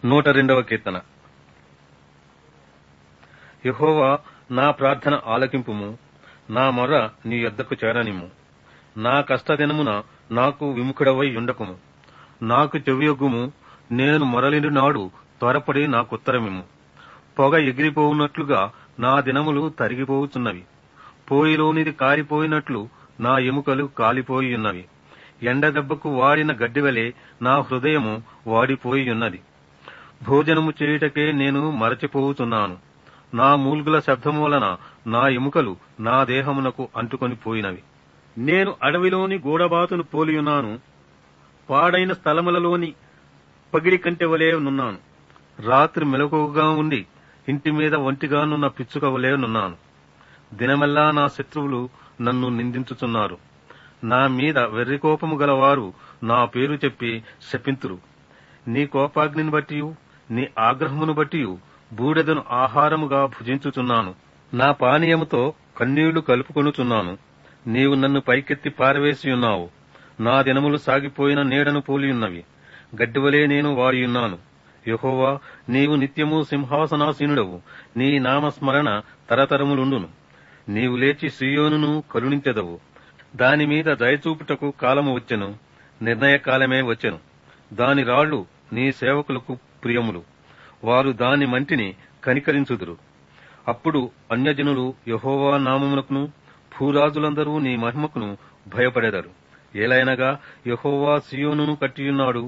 నూట రెండవ కీర్తన యహోవా నా ప్రార్థన ఆలకింపుము నా మొర నీ యొద్దకు చేరనిమ్ము నా కష్టదినమున నాకు విముఖుడవై ఉండకుము నాకు చెవియొగ్గుము నేను మొరలిని నాడు త్వరపడి నాకుత్తరమిమ్ము పొగ ఎగిరిపోవునట్లుగా నా దినములు తరిగిపోవుచున్నవి పోయిలోనిది కారిపోయినట్లు నా ఎముకలు కాలిపోయి ఉన్నవి ఎండ దెబ్బకు వాడిన గడ్డివలే నా హృదయము వాడిపోయి ఉన్నది భోజనము చేయుటకే నేను మరచిపోవుచున్నాను నా మూల్గుల శబ్దము వలన నా ఎముకలు నా దేహమునకు అంటుకొని పోయినవి నేను అడవిలోని గూడబాతును పోలియున్నాను పాడైన స్థలములలోని పగిడి కంటె వలె నున్నాను రాత్రి మెలకువగా ఉండి ఇంటి మీద ఒంటిగానున్న పిచ్చుక వలె నున్నాను దినమెల్లా నా శత్రువులు నన్ను నిందించుచున్నారు నా మీద వెర్రికోపము గలవారు నా పేరు చెప్పి శపింతురు నీ కోపాగ్నిని బట్టి నీ ఆగ్రహమును బట్టి బూడెదను ఆహారముగా భుజించుచున్నాను నా పానీయముతో కన్నీళ్లు కలుపుకొనుచున్నాను నీవు నన్ను పైకెత్తి పారవేసి ఉన్నావు నా దినములు సాగిపోయిన నీడను పోలియున్నవి గడ్డివలే నేను వారియున్నాను యహోవా నీవు నిత్యము సింహాసనాసీనుడవు నీ నామస్మరణ తరతరములుండును నీవు లేచి సియోనును కరుణించెదవు దాని మీద దయచూపుటకు కాలము వచ్చెను నిర్ణయ కాలమే వచ్చెను దాని రాళ్లు నీ సేవకులకు ప్రియములు వారు దాని మంటిని కనికరించుదురు అప్పుడు అన్యజనులు యహోవా నామమునకును భూరాజులందరూ నీ మహిమకును భయపడెదరు ఏలైనగా యహోవా సియోనును కట్టియున్నాడు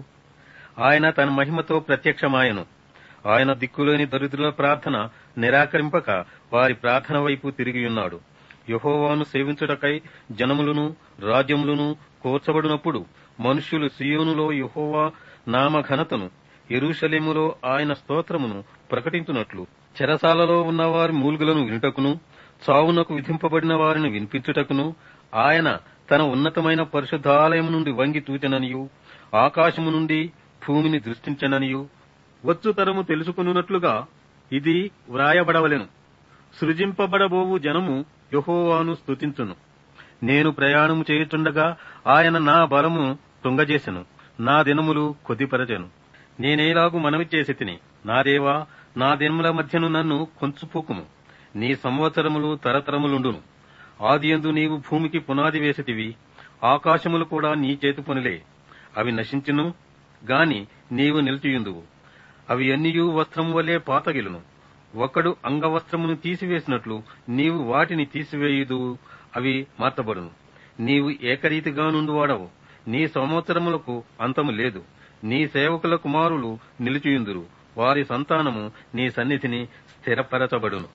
ఆయన తన మహిమతో ప్రత్యక్షమాయను ఆయన దిక్కులేని దరిద్రుల ప్రార్థన నిరాకరింపక వారి ప్రార్థన వైపు తిరిగియున్నాడు యహోవాను సేవించుటకై జనములను రాజ్యములను కోర్చబడినప్పుడు మనుష్యులు సియోనులో యహోవా నామ ఘనతను ఎరుషలేములో ఆయన స్తోత్రమును ప్రకటించున్నట్లు చెరసాలలో ఉన్న వారి మూల్గులను వినుటకును చావునకు విధింపబడిన వారిని వినిపించుటకును ఆయన తన ఉన్నతమైన పరిశుద్ధాలయం నుండి వంగి తూచననియు ఆకాశము నుండి భూమిని దృష్టించననియు వచ్చు తరము తెలుసుకున్నట్లుగా ఇది వ్రాయబడవలెను సృజింపబడబోవు జనము యహోవాను స్తుతించును నేను ప్రయాణము చేయుచుండగా ఆయన నా బలము తుంగజేసెను నా దినములు కొద్దిపరచెను నేనేలాగు మనవి చేసి తిని నా దేవా నా దినముల మధ్యను నన్ను కొంచుపోకుము నీ సంవత్సరములు తరతరములుండును ఆదియందు నీవు భూమికి పునాది వేసితివి ఆకాశములు కూడా నీ చేతి పనులే అవి నశించును గాని నీవు నిలిచియుందువు అవి ఎన్నియూ వస్త్రము వలె పాతగిలును ఒకడు అంగవస్త్రమును తీసివేసినట్లు నీవు వాటిని తీసివేయుదు అవి మార్చబడును నీవు ఏకరీతిగా నుండి వాడవు నీ సంవత్సరములకు అంతము లేదు నీ సేవకుల కుమారులు నిలిచియుందురు వారి సంతానము నీ సన్నిధిని స్థిరపరచబడును